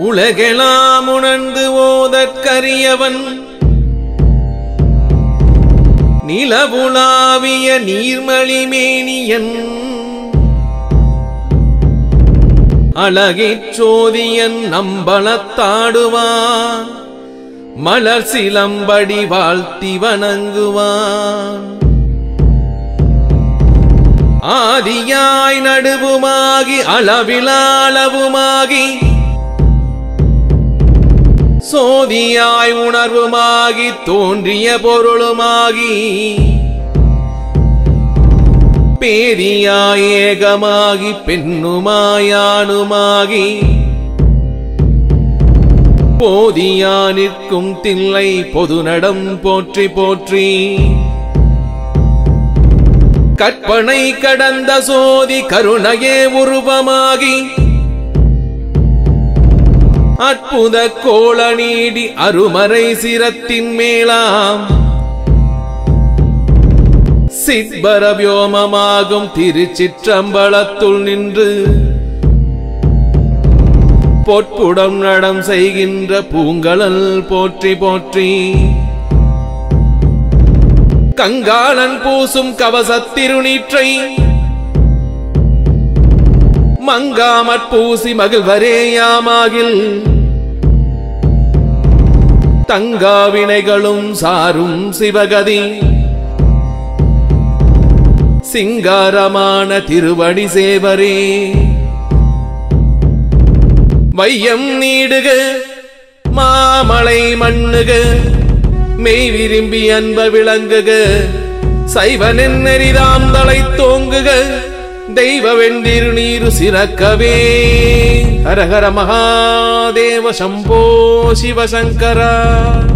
உலகெலாம் உணர்ந்து ஓதற்கரியவன் நிலவுலாவிய நீர்மலிமேனியன் அழகிற் சோதியன் நம்பளத்தாடுவான் மலர் சிலம்படி வாழ்த்தி வணங்குவான் ஆதியாய் நடுவுமாகி அளவிலாளவுமாகி சோதியாய் உணர்வுமாகி தோன்றிய பொருளுமாகி பேதியாய் ஏகமாகி பெண்ணுமாயானுமாகி போதியா நிற்கும் தில்லை பொதுநடம் போற்றி போற்றி கற்பனை கடந்த சோதி கருணையே உருவமாகி அற்புத கோள நீடி அருமறை சிரத்தின் மேலாம் சித்பர வியோமமாகும் திருச்சிற்றம்பலத்துள் நின்று பொற்புடம் நடம் செய்கின்ற பூங்கலல் போற்றி போற்றி கங்காளன் பூசும் கவசத்திருநீற்றை மங்காமற் பூசி மகிழ்வரேயாமாகில் தங்காவினைகளும் சாரும் சிவகதி சிங்காரமான திருவடி சேவரே வையம் நீடுக மாமலை மண்ணுக மெய் விரும்பி அன்ப விளங்குக சைவனின் நெறிதாம் தலை தோங்குக தெய்வ வெண்டிரு நீரு சிறக்கவே ஹரஹர மகாதேவ சம்போ சிவசங்கரா